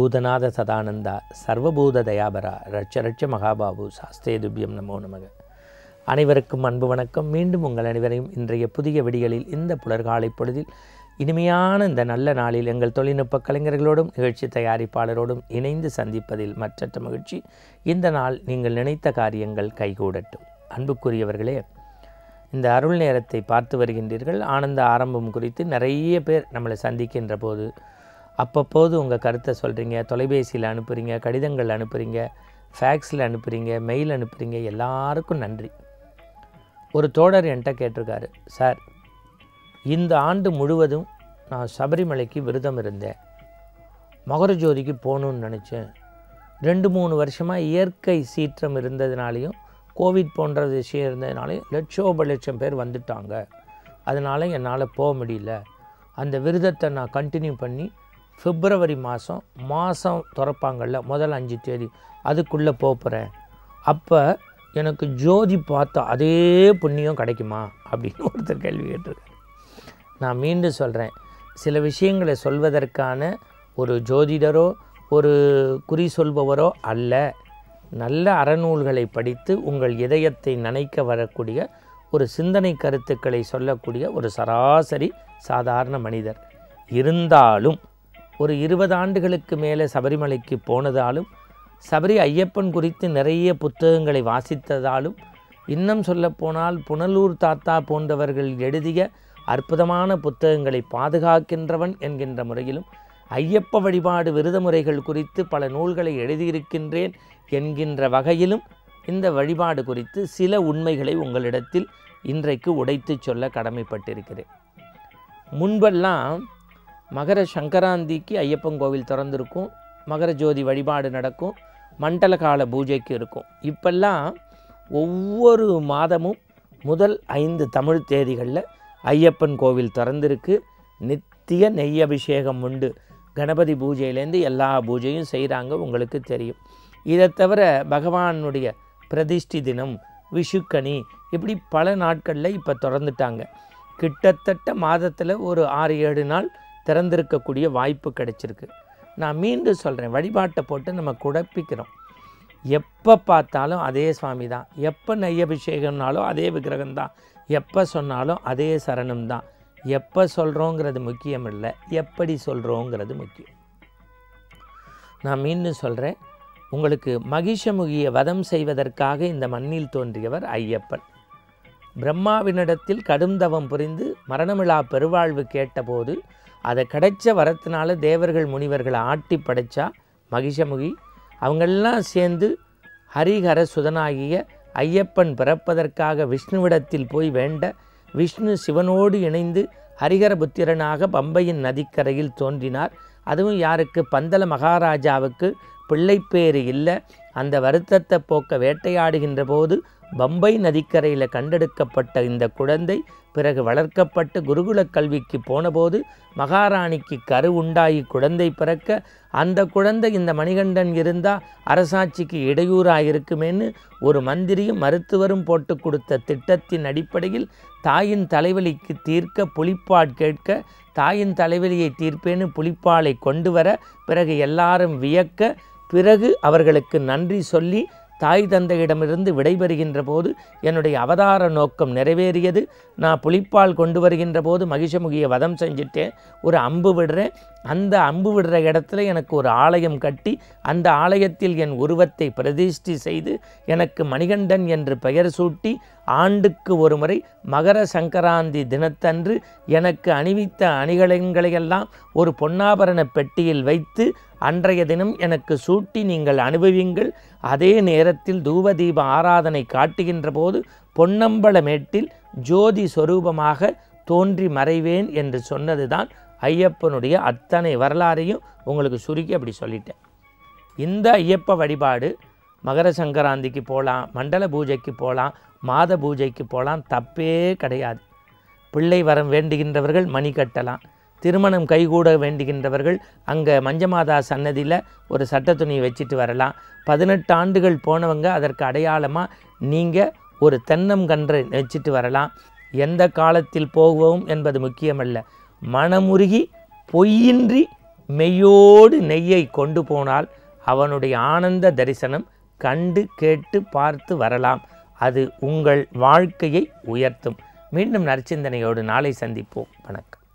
பூதநாத சதானந்தா சர்வபூத தயாபரா ரட்ச ரட்ச மகாபாபு சாஸ்தே துபியம் நமோ நமக அனைவருக்கும் அன்பு வணக்கம் மீண்டும் உங்கள் அனைவரையும் இன்றைய புதிய விடிகளில் இந்த புலர்காலை பொழுதில் இனிமையான இந்த நல்ல நாளில் எங்கள் தொழில்நுட்ப கலைஞர்களோடும் நிகழ்ச்சி தயாரிப்பாளரோடும் இணைந்து சந்திப்பதில் மற்றற்ற மகிழ்ச்சி இந்த நாள் நீங்கள் நினைத்த காரியங்கள் கைகூடட்டும் அன்புக்குரியவர்களே இந்த அருள் நேரத்தை பார்த்து வருகின்றீர்கள் ஆனந்த ஆரம்பம் குறித்து நிறைய பேர் நம்மளை சந்திக்கின்ற போது அப்பப்போது உங்கள் கருத்தை சொல்கிறீங்க தொலைபேசியில் அனுப்புகிறீங்க கடிதங்கள் அனுப்புகிறீங்க ஃபேக்ஸில் அனுப்புகிறீங்க மெயில் அனுப்புகிறீங்க எல்லாருக்கும் நன்றி ஒரு தோழர் என்கிட்ட கேட்டிருக்காரு சார் இந்த ஆண்டு முழுவதும் நான் சபரிமலைக்கு விரதம் இருந்தேன் மகர ஜோதிக்கு போகணுன்னு நினச்சேன் ரெண்டு மூணு வருஷமாக இயற்கை சீற்றம் இருந்ததுனாலையும் கோவிட் போன்ற விஷயம் இருந்ததுனாலையும் லட்சோப லட்சம் பேர் வந்துட்டாங்க அதனால் என்னால் போக முடியல அந்த விரதத்தை நான் கண்டினியூ பண்ணி பிப்ரவரி மாதம் மாதம் திறப்பாங்கள்ல முதல் அஞ்சு தேதி அதுக்குள்ளே போகிறேன் அப்போ எனக்கு ஜோதி பார்த்தா அதே புண்ணியம் கிடைக்குமா அப்படின்னு ஒருத்தர் கேள்வி கேட்டிருக்காரு நான் மீண்டும் சொல்கிறேன் சில விஷயங்களை சொல்வதற்கான ஒரு ஜோதிடரோ ஒரு குறி சொல்பவரோ அல்ல நல்ல அறநூல்களை படித்து உங்கள் இதயத்தை நனைக்க வரக்கூடிய ஒரு சிந்தனை கருத்துக்களை சொல்லக்கூடிய ஒரு சராசரி சாதாரண மனிதர் இருந்தாலும் ஒரு இருபது ஆண்டுகளுக்கு மேலே சபரிமலைக்கு போனதாலும் சபரி ஐயப்பன் குறித்து நிறைய புத்தகங்களை வாசித்ததாலும் இன்னும் சொல்லப்போனால் புனலூர் தாத்தா போன்றவர்கள் எழுதிய அற்புதமான புத்தகங்களை பாதுகாக்கின்றவன் என்கின்ற முறையிலும் ஐயப்ப வழிபாடு விரத முறைகள் குறித்து பல நூல்களை எழுதியிருக்கின்றேன் என்கின்ற வகையிலும் இந்த வழிபாடு குறித்து சில உண்மைகளை உங்களிடத்தில் இன்றைக்கு உடைத்து சொல்ல கடமைப்பட்டிருக்கிறேன் முன்பெல்லாம் மகர சங்கராந்திக்கு ஐயப்பன் கோவில் திறந்திருக்கும் மகர ஜோதி வழிபாடு நடக்கும் மண்டல கால பூஜைக்கு இருக்கும் இப்பெல்லாம் ஒவ்வொரு மாதமும் முதல் ஐந்து தமிழ் தேதிகளில் ஐயப்பன் கோவில் திறந்திருக்கு நித்திய நெய் அபிஷேகம் உண்டு கணபதி பூஜையிலேருந்து எல்லா பூஜையும் செய்கிறாங்க உங்களுக்கு தெரியும் இதை தவிர பகவானுடைய பிரதிஷ்டி தினம் விஷுக்கனி இப்படி பல நாட்களில் இப்போ திறந்துட்டாங்க கிட்டத்தட்ட மாதத்தில் ஒரு ஆறு ஏழு நாள் திறந்திருக்கக்கூடிய வாய்ப்பு கிடைச்சிருக்கு நான் மீண்டும் சொல்கிறேன் வழிபாட்டை போட்டு நம்ம குழப்பிக்கிறோம் எப்போ பார்த்தாலும் அதே சுவாமி தான் எப்போ நெய் அபிஷேகம்னாலும் அதே விக்கிரகம் தான் எப்போ சொன்னாலும் அதே சரணம் தான் எப்போ சொல்கிறோங்கிறது முக்கியம் இல்லை எப்படி சொல்கிறோங்கிறது முக்கியம் நான் மீண்டும் சொல்கிறேன் உங்களுக்கு மகிஷமுகியை வதம் செய்வதற்காக இந்த மண்ணில் தோன்றியவர் ஐயப்பன் பிரம்மாவினிடத்தில் கடும் தவம் புரிந்து மரணமிழா பெருவாழ்வு கேட்டபோது அதை கிடைச்ச வரத்தினால தேவர்கள் முனிவர்களை ஆட்டி படைச்சா மகிஷமுகி அவங்கெல்லாம் சேர்ந்து ஹரிஹர சுதனாகிய ஐயப்பன் பிறப்பதற்காக விஷ்ணுவிடத்தில் போய் வேண்ட விஷ்ணு சிவனோடு இணைந்து ஹரிஹர புத்திரனாக பம்பையின் நதிக்கரையில் தோன்றினார் அதுவும் யாருக்கு பந்தல மகாராஜாவுக்கு பிள்ளைப்பேறு இல்லை அந்த வருத்தத்தை போக்க வேட்டையாடுகின்ற போது பம்பை நதிக்கரையில் கண்டெடுக்கப்பட்ட இந்த குழந்தை பிறகு வளர்க்கப்பட்டு குருகுல கல்விக்கு போனபோது மகாராணிக்கு கரு உண்டாகி குழந்தை பிறக்க அந்த குழந்தை இந்த மணிகண்டன் இருந்தால் அரசாட்சிக்கு இடையூறாக இருக்குமேன்னு ஒரு மந்திரியும் மருத்துவரும் போட்டு கொடுத்த திட்டத்தின் அடிப்படையில் தாயின் தலைவலிக்கு தீர்க்க புலிப்பாட் கேட்க தாயின் தலைவலியை தீர்ப்பேன்னு புலிப்பாலை கொண்டு வர பிறகு எல்லாரும் வியக்க பிறகு அவர்களுக்கு நன்றி சொல்லி தாய் தந்தையிடமிருந்து விடைபெறுகின்ற போது என்னுடைய அவதார நோக்கம் நிறைவேறியது நான் புலிப்பால் கொண்டு வருகின்ற போது மகிஷமுகியை வதம் செஞ்சுட்டேன் ஒரு அம்பு விடுறேன் அந்த அம்பு விடுற இடத்துல எனக்கு ஒரு ஆலயம் கட்டி அந்த ஆலயத்தில் என் உருவத்தை பிரதிஷ்டி செய்து எனக்கு மணிகண்டன் என்று பெயர் சூட்டி ஆண்டுக்கு ஒரு முறை மகர சங்கராந்தி தினத்தன்று எனக்கு அணிவித்த அணிகலன்களையெல்லாம் ஒரு பொன்னாபரண பெட்டியில் வைத்து அன்றைய தினம் எனக்கு சூட்டி நீங்கள் அனுபவியுங்கள் அதே நேரத்தில் தூபதீப ஆராதனை காட்டுகின்ற போது பொன்னம்பலமேட்டில் ஜோதி சொரூபமாக தோன்றி மறைவேன் என்று சொன்னதுதான் ஐயப்பனுடைய அத்தனை வரலாறையும் உங்களுக்கு சுருக்கி அப்படி சொல்லிட்டேன் இந்த ஐயப்ப வழிபாடு மகர சங்கராந்திக்கு போகலாம் மண்டல பூஜைக்கு போகலாம் மாத பூஜைக்கு போகலாம் தப்பே கிடையாது பிள்ளை வரம் வேண்டுகின்றவர்கள் மணி கட்டலாம் திருமணம் கைகூட வேண்டுகின்றவர்கள் அங்கே மஞ்சமாதா சன்னதியில் ஒரு சட்ட துணி வச்சுட்டு வரலாம் பதினெட்டு ஆண்டுகள் போனவங்க அதற்கு அடையாளமாக நீங்கள் ஒரு தென்னங்கன்றை வச்சுட்டு வரலாம் எந்த காலத்தில் போவோம் என்பது முக்கியமல்ல மனமுருகி பொய்யின்றி மெய்யோடு நெய்யை கொண்டு போனால் அவனுடைய ஆனந்த தரிசனம் கண்டு கேட்டு பார்த்து வரலாம் அது உங்கள் வாழ்க்கையை உயர்த்தும் மீண்டும் நற்சிந்தனையோடு நாளை சந்திப்போம் வணக்கம்